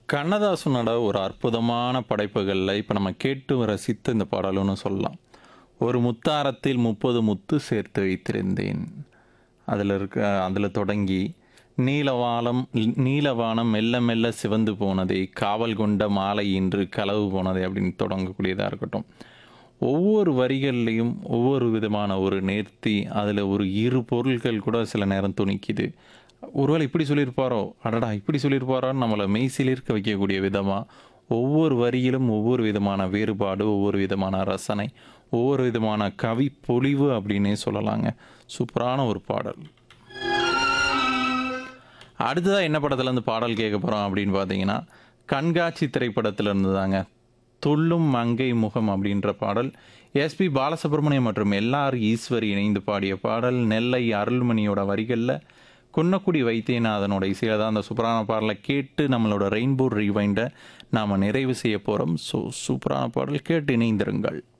கண்ணதாசனோட ஒரு அற்புதமான படைப்புகளில் இப்போ நம்ம கேட்டு ரசித்த இந்த பாடலுன்னு சொல்லலாம் ஒரு முத்தாரத்தில் முப்பது முத்து சேர்த்து வைத்திருந்தேன் அதில் இருக்க அதில் தொடங்கி நீலவானம் நீலவானம் மெல்ல மெல்ல சிவந்து போனதே காவல் கொண்ட மாலை இன்று களவு போனதே அப்படின்னு தொடங்கக்கூடியதாக இருக்கட்டும் ஒவ்வொரு வரிகள்லையும் ஒவ்வொரு விதமான ஒரு நேர்த்தி அதில் ஒரு இரு பொருள்கள் கூட சில நேரம் துணிக்குது ஒருவேளை இப்படி சொல்லியிருப்பாரோ அடடா இப்படி சொல்லியிருப்பாரோன்னு நம்மளை மெய்சிலிருக்க வைக்கக்கூடிய விதமாக ஒவ்வொரு வரியிலும் ஒவ்வொரு விதமான வேறுபாடு ஒவ்வொரு விதமான ரசனை ஒவ்வொரு விதமான கவி பொலிவு அப்படின்னே சொல்லலாங்க சூப்பரான ஒரு பாடல் அடுத்ததாக என்ன படத்துலேருந்து பாடல் கேட்க போகிறோம் அப்படின்னு பார்த்தீங்கன்னா கண்காட்சி திரைப்படத்தில் இருந்து தாங்க துள்ளும் மங்கை முகம் அப்படின்ற பாடல் எஸ்பி பாலசுப்ரமணியம் மற்றும் எல்ஆர் ஈஸ்வரி இணைந்து பாடிய பாடல் நெல்லை அருள்மணியோட வரிகளில் குன்னக்குடி வைத்தியநாதனோட இசையில் தான் அந்த சூப்பரான பாடலை கேட்டு நம்மளோட ரெயின்போ ரீவைண்டை நாம் நிறைவு செய்ய போகிறோம் ஸோ சூப்பரான பாடல் கேட்டு இணைந்திருங்கள்